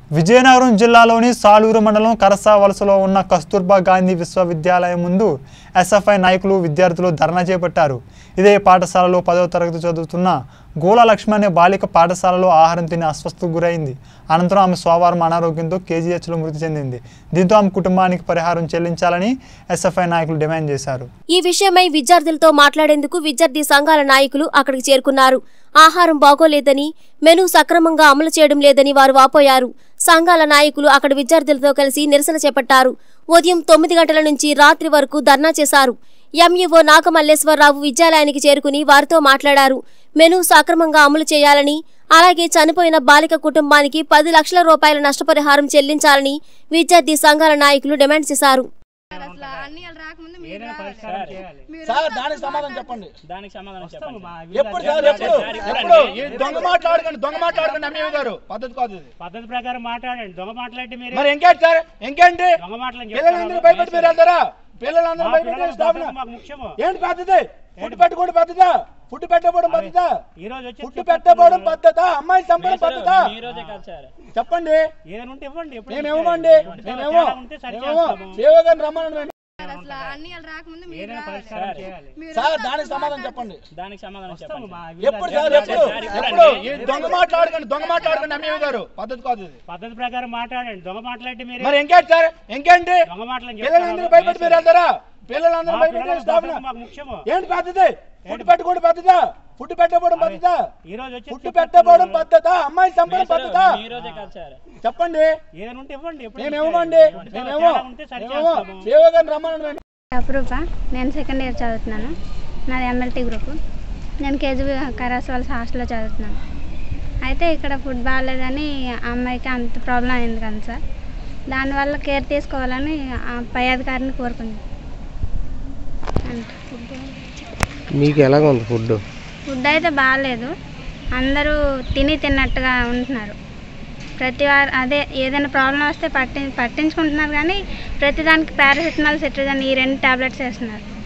విజయనగరం జిల్లాలోని సాలూరు మండలం కరసా వలసలో ఉన్న కస్తూర్బా గాంధీ విశ్వవిద్యాలయం ముందు ఎస్ఎఫ్ఐ నాయకులు విద్యార్థులు ధర్నా చేపట్టారు ఇదే పాఠశాలలో పదవ తరగతి చదువుతున్న గోళ లక్ష్మి అనే బాలిక పాఠశాలలో ఆహారం తిని అస్వస్థకు గురైంది అనంతరం ఆమె సోమవారం అనారోగ్యంతో కేజీహెచ్లో మృతి చెందింది దీంతో ఆమె కుటుంబానికి పరిహారం చెల్లించాలని ఎస్ఎఫ్ఐ నాయకులు డిమాండ్ చేశారు ఈ విషయమై విద్యార్థులతో మాట్లాడేందుకు విద్యార్థి సంఘాల నాయకులు అక్కడికి చేరుకున్నారు ఆహారం బాగోలేదని మెను సక్రమంగా అమలు చేయడం లేదని వారు వాపోయారు సంఘాల నాయకులు అక్కడ విద్యార్థులతో కలిసి నిరసన చేపట్టారు ఉదయం తొమ్మిది గంటల నుంచి రాత్రి వరకు ధర్నా చేశారు ఎంఈఓ నాగమల్లేశ్వరరావు విద్యాలయానికి చేరుకుని వారితో మాట్లాడారు మెను సక్రమంగా అమలు చేయాలని అలాగే చనిపోయిన బాలిక కుటుంబానికి పది లక్షల రూపాయల నష్టపరిహారం చెల్లించాలని విద్యార్థి సంఘాల నాయకులు డిమాండ్ చేశారు అసలు అన్ని వాళ్ళు రాకముందు మీరు ఏదైనా రావాలి. పరిష్కారం చేయాలి మీరు సార్ రావాలి. దానికి సమాధానం చెప్పండి దానికి సమాధానం చెప్పండి సార్. ఎప్పుడు సార్ ఎప్పుడు ఎప్పుడు ఈ దొంగ మాట్లాడకండి దొంగ మాట్లాడకండి అమ్మేవి గారు పద్ధతి కాదు ఇది పద్ధతి ప్రకారం మాట్లాడండి దొంగ మాట్లాడి మీరు మరి ఇంకేంటి సార్ ఇంకేంటి దొంగ మాటలు పిల్లలందరూ భయపెట్టి మీరు వెళ్తారా పిల్లలందరూ భయపెట్టి స్టాఫ్ మాకు ముఖ్యము ఏంటి పద్ధతి ఫుడ్ పెట్టుకోవడం పద్ధత ఫుడ్ పెట్టకపోవడం పద్ధత ఈ రోజు వచ్చి ఫుడ్ పెట్టకపోవడం పద్ధత అమ్మాయి చంపడం పద్ధత ఈ రోజే కాదు సార్ చెప్పండి ఏదైనా ఉంటే ఇవ్వండి ఎప్పుడు మేమేమండి మేమేమో తేడా ఉంటే సరి మేమేమో చేస్తాము. సేవ గారిని రమ్మనండి అసలు అన్ని వాళ్ళు రాకముందు మీరు ఏదైనా రావాలి. పరిష్కారం చేయాలి మీరు సార్ రావాలి. దానికి సమాధానం చెప్పండి దానికి సమాధానం చెప్పండి ఎప్పుడు సార్ ఎప్పుడు ఎప్పుడు ఈ దొంగ మాట్లాడకండి దొంగ మాట్లాడకండి అమ్మేవి గారు పద్ధతి కాదు ఇది పద్ధతి ప్రకారం మాట్లాడండి దొంగ మాట్లాడి మీరు మరి ఇంకేంటి సార్ ఇంకేంటి దొంగ మాటలు పిల్లలందరూ భయపెట్టి మీరు వెళ్తారా పిల్లలందరూ భయపెట్టి స్టాఫ్ మాకు ముఖ్యము ఏంటి పద్ధతి ఫుడ్ పెట్టుకోవడం పద్ధత ఫుడ్ పెట్టకపోవడం పద్ధత ఈ రోజు వచ్చి ఫుడ్ పెట్టకపోవడం పద్ధత అమ్మాయి చంపడం పద్ధత ఈ రోజే కాదు సార్ చెప్పండి ఏదైనా ఉంటే ఇవ్వండి ఎప్పుడు మేమేమండి మేమేమో తేడా ఉంటే సరి మేమేమో చేస్తాము. సేవ గారిని రమ్మనండి అప్రూప నేను సెకండ్ ఇయర్ చదువుతున్నాను నాది ఎంఎల్టీ గ్రూప్ నేను కేజీ కరాస్ వాళ్ళ హాస్టల్లో చదువుతున్నాను అయితే ఇక్కడ ఫుడ్ బాగాలేదని ఆ అమ్మాయికి అంత ప్రాబ్లం అయింది కదా సార్ దానివల్ల కేర్ తీసుకోవాలని ఆ పై అధికారిని కోరుకుంది అంటే ఫుడ్ మీకు ఎలాగ ఉంది ఫుడ్ ఫుడ్ అయితే బాగాలేదు అందరూ తిని తిన్నట్టుగా ఉంటున్నారు ప్రతి వారు అదే ఏదైనా ప్రాబ్లం వస్తే పట్టి పట్టించుకుంటున్నారు కానీ ప్రతిదానికి పారాసిటమాల్ సిట్రజన్ ఈ రెండు టాబ్లెట్స్ వేస్తున్నారు